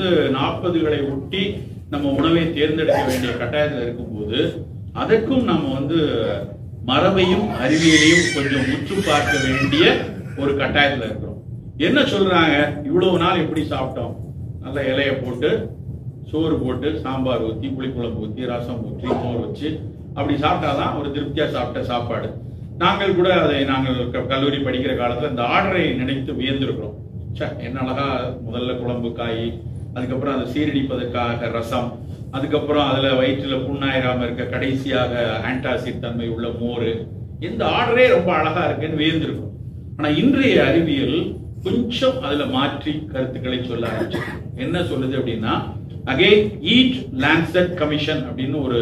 வந்து நாற்பதுகளை ஒட்டி நம்ம உணவை தேர்ந்தெடுக்க வேண்டிய கட்டாயத்தில் இருக்கும்போது அதற்கும் நம்ம வந்து மரபையும் அறிவியலையும் கொஞ்சம் உற்று பார்க்க வேண்டிய ஒரு கட்டாயத்தில் இருக்கிறோம் என்ன சொல்றாங்க இவ்வளவு நாள் எப்படி சாப்பிட்டோம் நல்ல இலைய போட்டு சோறு போட்டு சாம்பார் ஊற்றி புளிக்குழம்பு ஊற்றி ரசம் ஊற்றி மோர் வச்சு அப்படி சாப்பிட்டாதான் ஒரு திருப்தியா சாப்பிட்ட சாப்பாடு நாங்கள் கூட அதை நாங்கள் க- கல்லூரி படிக்கிற காலத்துல இந்த ஆர்டரை நினைத்து வியந்திருக்கிறோம் ச்சே என்ன அழகா முதல்ல குழம்பு காய் அதுக்கப்புறம் அதை சீரடிப்பதற்காக ரசம் அதுக்கப்புறம் அதுல வயிற்றுல புண்ணாயிராம இருக்க கடைசியாக ஆன்டாசிட் தன்மை உள்ள மோர் இந்த ஆர்டரே ரொம்ப அழகா இருக்குன்னு வியந்திருக்கும் ஆனா இன்றைய அறிவியல் கொஞ்சம் அதுல மாற்றி கருத்துக்களை சொல்ல ஆரம்பிச்சிருக்கு என்ன சொல்லுது அப்படின்னா அகைன் ஈட் லான்செட் கமிஷன் அப்படின்னு ஒரு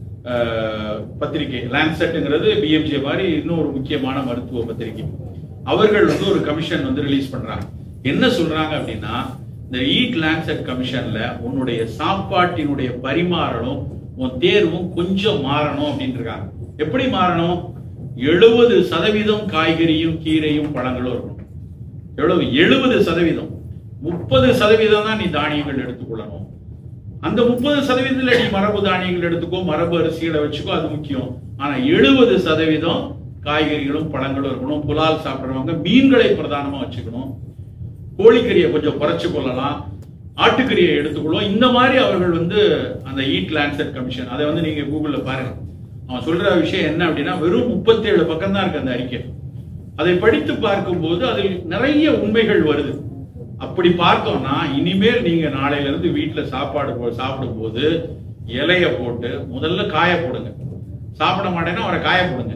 அஹ், பத்திரிகை லான்செட்ங்கிறது பிஎம்ஜே மாதிரி இன்னும் ஒரு முக்கியமான மருத்துவ பத்திரிகை அவர்கள் வந்து ஒரு கமிஷன் வந்து ரிலீஸ் பண்றாங்க என்ன சொல்றாங்க அப்படின்னா இந்த ஈட் லான்செட் கமிஷன்ல உன்னுடைய சாப்பாட்டினுடைய பரிமாறணும் உன் தேர்வும் கொஞ்சம் மாறணும் அப்படின்னு இருக்காங்க எப்படி மாறணும் எழுபது சதவீதம் காய்கறியும் கீரையும் பழங்களும் இருக்கணும் எவ்வளவு எழுபது சதவீதம் முப்பது சதவீதம் தான் நீ தானியங்கள் எடுத்துக்கொள்ளணும் அந்த முப்பது சதவீதத்துல நீ மரபு தானியங்கள் எடுத்துக்கோ மரபு அரிசிகளை வச்சுக்கோ அது முக்கியம் ஆனா எழுபது சதவீதம் காய்கறிகளும் பழங்களும் இருக்கணும் புலால் சாப்பிடுறவங்க மீன்களை பிரதானமா வச்சுக்கணும் கோழிக்கறியை கொஞ்சம் குறைச்சு கொள்ளலாம் ஆட்டுக்கறியை எடுத்துக்கொள்ளும் இந்த மாதிரி அவர்கள் வந்து அந்த ஈட் லான்செட் கமிஷன் அதை வந்து நீங்க கூகுள்ல பாருங்க அவன் சொல்ற விஷயம் என்ன அப்படின்னா வெறும் முப்பத்தேழு பக்கம் தான் இருக்கு அந்த அறிக்கை அதை படித்து பார்க்கும்போது அதில் நிறைய உண்மைகள் வருது அப்படி பார்த்தோம்னா இனிமேல் நீங்க நாளையில இருந்து வீட்டுல சாப்பாடு போ- சாப்பிடும்போது இலைய போட்டு முதல்ல காய போடுங்க சாப்பிட மாட்டேன்னா அவரை காய போடுங்க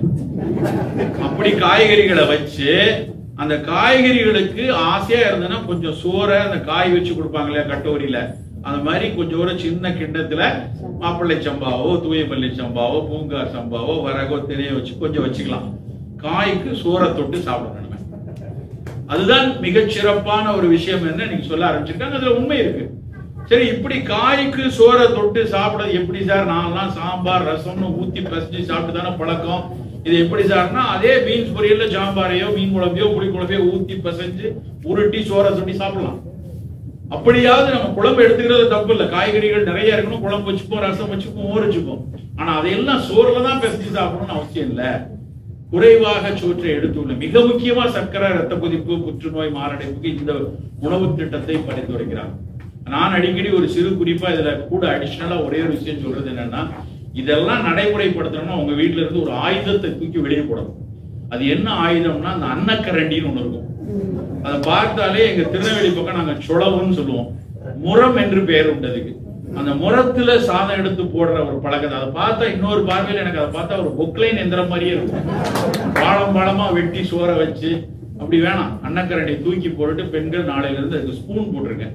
அப்படி காய்கறிகளை வச்சு அந்த காய்கறிகளுக்கு ஆசையா இருந்ததுன்னா கொஞ்சம் சோறை அந்த காய் வச்சு கொடுப்பாங்க இல்லையா கட்டோரியில அந்த மாதிரி கொஞ்சம் ஒரு சின்ன கிண்ணத்துல மாப்பிள்ளை சம்பாவோ தூயமல்லி சம்பாவோ பூங்கார் சம்பாவோ வரகோ திரைய வச்சு கொஞ்சம் வச்சுக்கலாம் காய்க்கு சோறை தொட்டு சாப்பிடணும் நம்ம. அதுதான் மிகச் சிறப்பான ஒரு விஷயம் என்ன நீங்க சொல்ல ஆரம்பிச்சிருக்காங்க அதுல உண்மை இருக்கு சரி இப்படி காய்க்கு சோறை தொட்டு சாப்பிடுறது எப்படி சார் நான்லாம் சாம்பார் ரசம்னு ஊத்தி பசிச்சு சாப்பிட்டு தானே பழக்கம் இது எப்படி சார்னா அதே பீன்ஸ் பொரியல்ல சாம்பாரையோ மீன் குழம்பையோ புளி குழம்பையோ ஊத்தி பசைஞ்சு உருட்டி சோறை தொட்டி சாப்பிடலாம் அப்படியாவது நம்ம குழம்பு எடுத்துக்கிறது தப்பு இல்ல காய்கறிகள் நிறைய இருக்கணும் குழம்பு வச்சுப்போம் ரசம் வச்சுப்போம் மோர் வச்சுப்போம் ஆனா அதையெல்லாம் சோறுல தான் பிசைஞ்சு சாப்பிடணும்னு அவசியம் இல்ல குறைவாக சோற்றை எடுத்துள்ள மிக முக்கியமா சர்க்கரை ரத்த கொதிப்பு புற்றுநோய் மாரடைப்புக்கு இந்த உணவு திட்டத்தை பரிந்துரைக்கிறார் நான் அடிக்கடி ஒரு சிறு குறிப்பா இதுல கூட அடிஷனலா ஒரே ஒரு விஷயம் சொல்றது என்னன்னா இதெல்லாம் நடைமுறைப்படுத்தணும்னா உங்க வீட்ல இருந்து ஒரு ஆயுதத்தை தூக்கி வெளியே போடணும் அது என்ன ஆயுதம்னா அந்த அன்னக்கரண்டின்னு ஒண்ணு இருக்கும் அதை பார்த்தாலே எங்க திருநெல்வேலி பக்கம் நாங்க சுளவுன்னு சொல்லுவோம் முரம் என்று பெயர் உண்டு அதுக்கு அந்த முரத்துல சாதம் எடுத்து போடுற ஒரு பழக்கத்தை அதை பார்த்தா இன்னொரு பார்வையில எனக்கு அதை பார்த்தா ஒரு பொக்லைன் எந்திரம் மாதிரியே இருக்கும் பாலம் பாலமா வெட்டி சோற வச்சு அப்படி வேணாம் அன்னக்கரண்டி தூக்கி போட்டுட்டு பெண்கள் நாளையில இருந்து அதுக்கு ஸ்பூன் போட்டிருங்க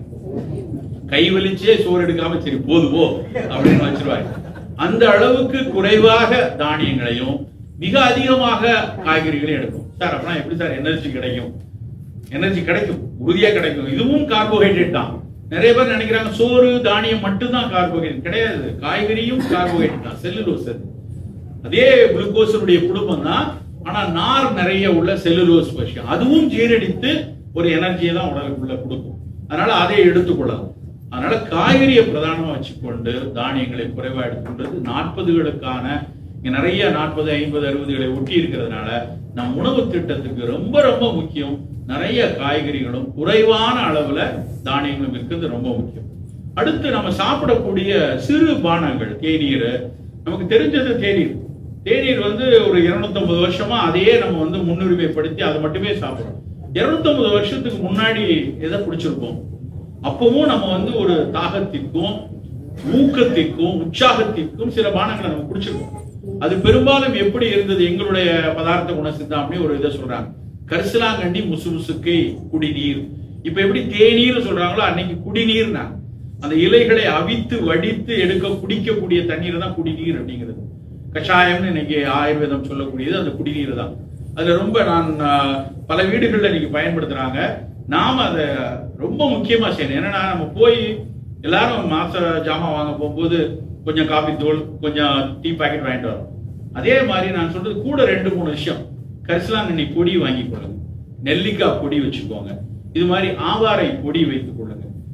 கை வலிச்சே சோறு எடுக்காம சரி போது போ அப்படின்னு வச்சிருவாங்க அந்த அளவுக்கு குறைவாக தானியங்களையும் மிக அதிகமாக காய்கறிகளையும் எடுக்கும் சார் அப்படின்னா எப்படி சார் எனர்ஜி கிடைக்கும் எனர்ஜி கிடைக்கும் உறுதியா கிடைக்கும் இதுவும் கார்போஹைட்ரேட் தான் நிறைய பேர் நினைக்கிறாங்க சோறு தானியம் மட்டும்தான் கார்போஹைட்ரேட் கிடையாது காய்கறியும் கார்போஹைட்ரேட் தான் செல்லுலோஸ் அது அதே குளுக்கோஸினுடைய குடும்பம் தான் ஆனா நார் நிறைய உள்ள செல்லுலோஸ் விஷயம் அதுவும் ஜீரடித்து ஒரு எனர்ஜியை தான் உடலுக்குள்ள கொடுக்கும் அதனால அதை எடுத்துக்கொள்ளலாம் அதனால காய்கறியை பிரதானமா வச்சுக்கொண்டு தானியங்களை குறைவா எடுத்துக்கொண்டது நாற்பதுகளுக்கான இங்க நிறைய நாற்பது ஐம்பது அறுபதுகளை ஒட்டி இருக்கிறதுனால நம் உணவு திட்டத்துக்கு ரொம்ப ரொம்ப முக்கியம் நிறைய காய்கறிகளும் குறைவான அளவுல தானியங்களும் இருக்கிறது ரொம்ப முக்கியம் அடுத்து நம்ம சாப்பிடக்கூடிய சிறு பானங்கள் தேநீர் நமக்கு தெரிஞ்சது தேநீர் தேநீர் வந்து ஒரு 250 வருஷமா அதையே நம்ம வந்து முன்னுரிமைப்படுத்தி அதை மட்டுமே சாப்பிடுறோம் 250 வருஷத்துக்கு முன்னாடி எதை குடிச்சிருப்போம் அப்பவும் நம்ம வந்து ஒரு தாகத்திற்கும் ஊக்கத்திற்கும் உற்சாகத்திற்கும் சில பானங்களை நம்ம குடிச்சிருக்கோம் அது பெரும்பாலும் எப்படி இருந்தது எங்களுடைய பதார்த்த குண சிந்தாமணி ஒரு இதை சொல்றாங்க கரிசலாங்கண்ணி முசு முசுக்கை குடிநீர் இப்ப எப்படி தேநீர் சொல்றாங்களோ அன்னைக்கு குடிநீர்னா அந்த இலைகளை அவித்து வடித்து எடுக்க குடிக்கக்கூடிய தண்ணீர் தான் குடிநீர் அப்படிங்கிறது கஷாயம்னு இன்னைக்கு ஆயுர்வேதம் சொல்லக்கூடியது அந்த குடிநீர் தான் அதுல ரொம்ப நான் ஆஹ், பல வீடுகள்ல இன்னைக்கு பயன்படுத்துறாங்க நாம அதை ரொம்ப முக்கியமா செய்யணும் என்னன்னா நம்ம போய் எல்லாரும் மாச ஜாமான் வாங்க போகும்போது கொஞ்சம் காபி தூள் கொஞ்சம் டீ பாக்கெட் வாங்கிட்டு வரோம் அதே மாதிரி நான் சொல்றது கூட ரெண்டு மூணு விஷயம் கரிசலாங்கண்ணி பொடி வாங்கி கொள்ளுங்க நெல்லிக்காய் பொடி வச்சுக்கோங்க இது மாதிரி ஆவாரை பொடி வைத்துக் கொள்ளுங்க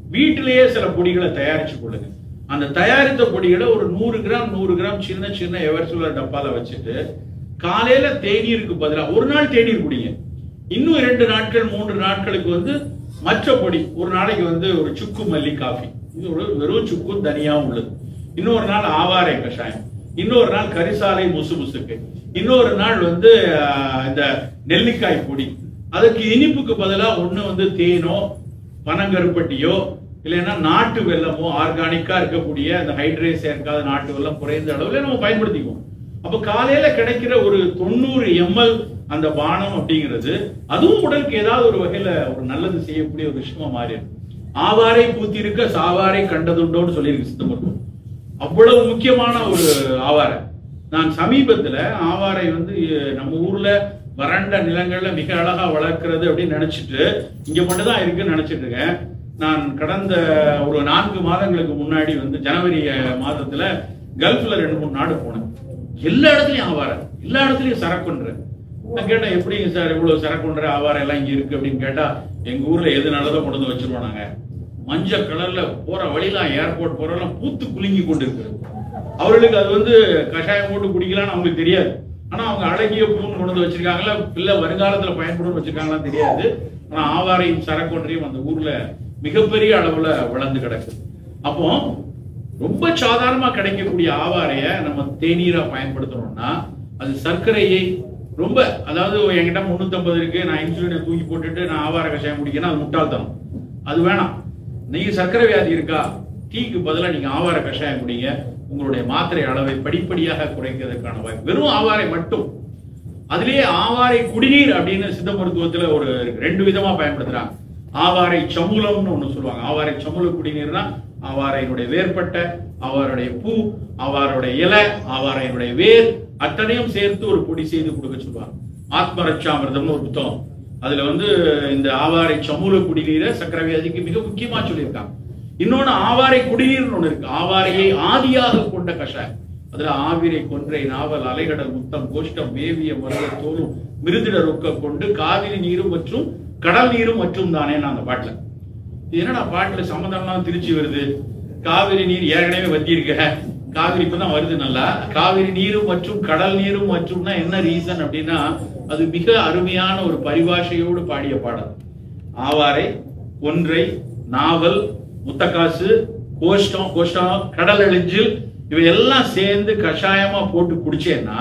வீட்டிலேயே சில பொடிகளை தயாரிச்சு கொள்ளுங்க அந்த தயாரித்த பொடிகளை ஒரு நூறு கிராம் நூறு கிராம் சின்ன சின்ன எவர்சுலர் டப்பால வச்சுட்டு காலையில தேநீருக்கு பதிலா ஒரு நாள் தேநீர் குடிங்க இன்னும் இரண்டு நாட்கள் மூன்று நாட்களுக்கு வந்து மற்ற பொடி ஒரு நாளைக்கு வந்து ஒரு சுக்கு மல்லி காஃபி இது ஒரு வெறும் சுக்கும் தனியாவும் உள்ளது இன்னொரு நாள் ஆவாரை கஷாயம் இன்னொரு நாள் கரிசாலை முசு முசுக்கு இன்னொரு நாள் வந்து ஆஹ், இந்த நெல்லிக்காய் பொடி அதுக்கு இனிப்புக்கு பதிலா ஒண்ணு வந்து தேனோ பனங்கருப்பட்டியோ இல்லைன்னா நாட்டு வெல்லமோ ஆர்கானிக்கா இருக்கக்கூடிய அந்த ஹைட்ரேட் சேர்க்காத நாட்டு வெல்லம் குறைந்த அளவுல நம்ம பயன்படுத்திக்குவோம் அப்ப காலையில கிடைக்கிற ஒரு தொண்ணூறு எம்எல் அந்த பானம் அப்படிங்கிறது அதுவும் உடலுக்கு ஏதாவது ஒரு வகையில ஒரு நல்லது செய்யக்கூடிய ஒரு விஷயமா மாறிடும் ஆவாரை பூத்திருக்க சாவாரை கண்டதுண்டோன்னு சொல்லியிருக்கு சித்த மருத்துவம் அவ்வளவு முக்கியமான ஒரு ஆவாரை நான் சமீபத்துல ஆவாரை வந்து அஹ், நம்ம ஊர்ல வறண்ட நிலங்கள்ல மிக அழகா வளர்க்கிறது அப்படின்னு நினைச்சிட்டு இங்க மட்டும் தான் இருக்குன்னு நினைச்சிட்டு இருக்கேன் நான் கடந்த ஒரு நான்கு மாதங்களுக்கு முன்னாடி வந்து ஜனவரி அஹ், மாதத்துல கல்ஃப்ல ரெண்டு மூணு நாடு போனேன் எல்லா இடத்துலயும் ஆவாரை எல்லா இடத்துலயும் சரக்குன்ற நான் கேட்டேன் எப்படிங்க சார் இவ்வளவு சரக்குன்ற ஆவாரை எல்லாம் இங்க இருக்கு அப்படின்னு கேட்டா எங்க ஊர்ல எது நல்லதோ கொண்டு வந்து வச்சிருவோம் நாங்க மஞ்சள் கலர்ல போற வழிலாம் ஏர்போர்ட் போறதெல்லாம் பூத்து குலுங்கி கொண்டு இருக்கு அவர்களுக்கு அது வந்து கஷாயம் போட்டு குடிக்கலாம்னு அவங்களுக்கு தெரியாது ஆனா அவங்க அழகிய பூன்னு கொண்டு வந்து வச்சிருக்காங்களா இல்ல வருங்காலத்துல பயன்படும் வச்சிருக்காங்களா தெரியாது ஆனா ஆவாரையும் சரக்கொன்றையும் அந்த ஊர்ல மிகப்பெரிய அளவுல வளர்ந்து கிடக்கு அப்போ ரொம்ப சாதாரணமா கிடைக்கக்கூடிய ஆவாரைய நம்ம தேநீரா பயன்படுத்தணும்னா அது சர்க்கரையை ரொம்ப அதாவது என்கிட்ட 350 இருக்கு நான் இன்சுலினை தூக்கி போட்டுட்டு நான் ஆவார கஷாயம் குடிக்கணும் அது முட்டாள்தனம் அது வேணாம் நீங்க சர்க்கரை வியாதி இருக்கா டீக்கு பதிலா நீங்க ஆவார கஷாயம் குடிங்க உங்களுடைய மாத்திரை அளவை படிப்படியாக குறைக்கிறதுக்கான வாய்ப்பு வெறும் ஆவாரை மட்டும் அதுலயே ஆவாரை குடிநீர் அப்படின்னு சித்த மருத்துவத்துல ஒரு ரெண்டு விதமா பயன்படுத்துறாங்க ஆவாரை சமூலம்னு ஒண்ணு சொல்லுவாங்க ஆவாரை சமூல குடிநீர்னா ஆவாரையினுடைய வேர்பட்டை ஆவாருடைய பூ ஆவாருடைய இலை ஆவாரையினுடைய வேர் அத்தனையும் சேர்த்து ஒரு பொடி செய்து கொடுக்க சொல்லுவாங்க ஆத்மரட்சாமிர்தம்னு ஒரு புத்தகம் அதுல வந்து இந்த ஆவாரை சமூல குடிநீரை சக்கரை வியாதிக்கு மிக முக்கியமா சொல்லியிருக்காங்க இன்னொன்னு ஆவாரை குடிநீர்னு ஒண்ணு இருக்கு ஆவாரையை ஆதியாக கொண்ட கஷாயம் அதுல ஆவிரை கொன்றை நாவல் அலைகடல் முத்தம் கோஷ்டம் மேவிய மருத தோலும் மிருதிட ரொக்க கொண்டு காவிரி நீரும் மற்றும் கடல் நீரும் மற்றும் தானே நான் அந்த பாட்டுல இது என்னடா பாட்டுல சம்மந்தம்லாம் திருச்சி வருது காவிரி நீர் ஏற்கனவே வத்தியிருக்க காவிரி இப்பதான் வருது நல்லா காவிரி நீரும் மற்றும் கடல் நீரும் மற்றும்னா என்ன ரீசன் அப்படின்னா அது மிக அருமையான ஒரு பரிபாஷையோடு பாடிய பாடல் ஆவாரை ஒன்றை நாவல் முத்தக்காசு கோஷ்டம் கோஷ்டம் கடல் எழிஞ்சில் இவையெல்லாம் சேர்ந்து கஷாயமா போட்டு குடிச்சேன்னா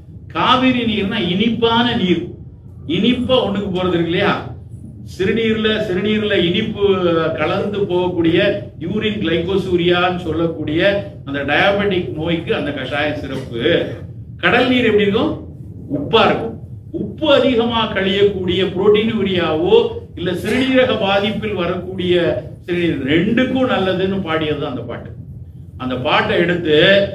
காவிரி நீர்னா இனிப்பான நீர் இனிப்பா ஒண்ணுக்கு போறது இருக்கு இல்லையா சிறுநீர்ல சிறுநீர்ல இனிப்பு கலந்து போகக்கூடிய யூரின் கிளைகோசூரியான்னு சொல்லக்கூடிய அந்த டயபெட்டிக் நோய்க்கு அந்த கஷாயம் சிறப்பு கடல் நீர் எப்படி இருக்கும் உப்பா இருக்கும் உப்பு அதிகமா கழியக்கூடிய புரோட்டீனூரியாவோ இல்ல சிறுநீரக பாதிப்பில் வரக்கூடிய சிறுநீர் ரெண்டுக்கும் நல்லதுன்னு பாடியது அந்த பாட்டு அந்த பாட்டை எடுத்து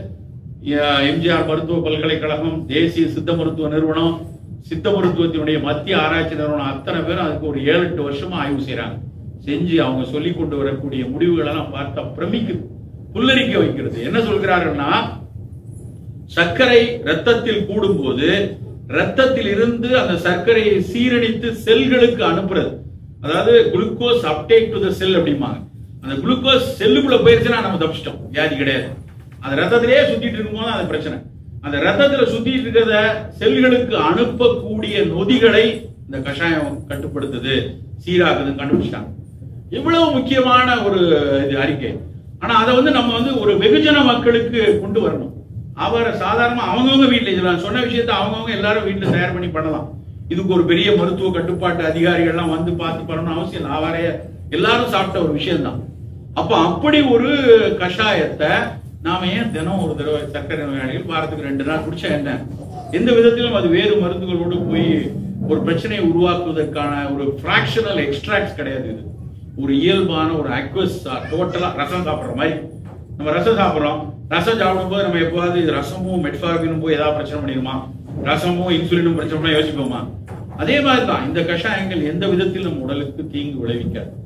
எ- எம்ஜிஆர் மருத்துவ பல்கலைக்கழகம் தேசிய சித்த மருத்துவ நிறுவனம் சித்த மருத்துவத்தினுடைய மத்திய ஆராய்ச்சி நிறுவனம் அத்தனை பேரும் அதுக்கு ஒரு ஏழு எட்டு வருஷமா ஆய்வு செய்றாங்க செஞ்சு அவங்க சொல்லி கொண்டு வரக்கூடிய முடிவுகள் எல்லாம் பார்த்தா பிரமிக்குது புல்லரிக்க வைக்கிறது என்ன சொல்கிறார்கள்னா சர்க்கரை ரத்தத்தில் கூடும்போது ரத்தத்தில் இருந்து அந்த சர்க்கரையை சீரணித்து செல்களுக்கு அனுப்புறது அதாவது glucose uptake to the cell அப்படிம்பாங்க அந்த குளுக்கோஸ் செல்லுக்குள்ள போயிருச்சுன்னா நம்ம தப்பிச்சிட்டோம் வியாதி கிடையாது அந்த ரத்தத்திலேயே சுத்திட்டு இருக்கும்போது அது பிரச்சனை அந்த ரத்தத்துல சுத்திட்டு இருக்கிறத செல்களுக்கு அனுப்பக்கூடிய நொதிகளை இந்த கஷாயம் கட்டுப்படுத்துது சீராக்குதுன்னு கண்டுபிடிச்சிட்டாங்க இவ்வளவு முக்கியமான ஒரு இது அறிக்கை ஆனா அதை வந்து நம்ம வந்து ஒரு வெகுஜன மக்களுக்கு கொண்டு வரணும் அவரை சாதாரணமா அவங்கவங்க வீட்டுல இதுல நான் சொன்ன விஷயத்த அவங்கவங்க எல்லாரும் வீட்டுல தயார் பண்ணி பண்ணலாம் இதுக்கு ஒரு பெரிய மருத்துவ கட்டுப்பாட்டு அதிகாரிகள்லாம் வந்து பார்த்து பண்ணணும் அவசியம் இல்லை அவரைய எல்லாரும் சாப்பிட்ட ஒரு விஷயம்தான் அப்ப அப்படி ஒரு கஷாயத்தை நாம ஏன் தினம் ஒரு தடவை சர்க்கரை நோயாளிகள் வாரத்துக்கு ரெண்டு நாள் குடிச்சா என்ன எந்த விதத்திலும் அது வேறு மருந்துகளோடு போய் ஒரு பிரச்சனையை உருவாக்குவதற்கான ஒரு பிராக்ஷனல் எக்ஸ்ட்ராக்ட்ஸ் கிடையாது இது ஒரு இயல்பான ஒரு அக்வஸ் டோட்டலா ரசம் சாப்பிடுற மாதிரி நம்ம ரசம் சாப்பிடுறோம் ரசம் சாப்பிடும்போது நம்ம எப்போவாது இது ரசமும் மெட்ஃபார்மினும் போய் ஏதாவது பிரச்சனை பண்ணிடுமா ரசமும் இன்சுலினும் பிரச்சனை பண்ணா யோசிப்போமா அதே மாதிரி தான் இந்த கஷாயங்கள் எந்த விதத்தில் நம்ம உடலுக்கு தீங்கு விளைவிக்காது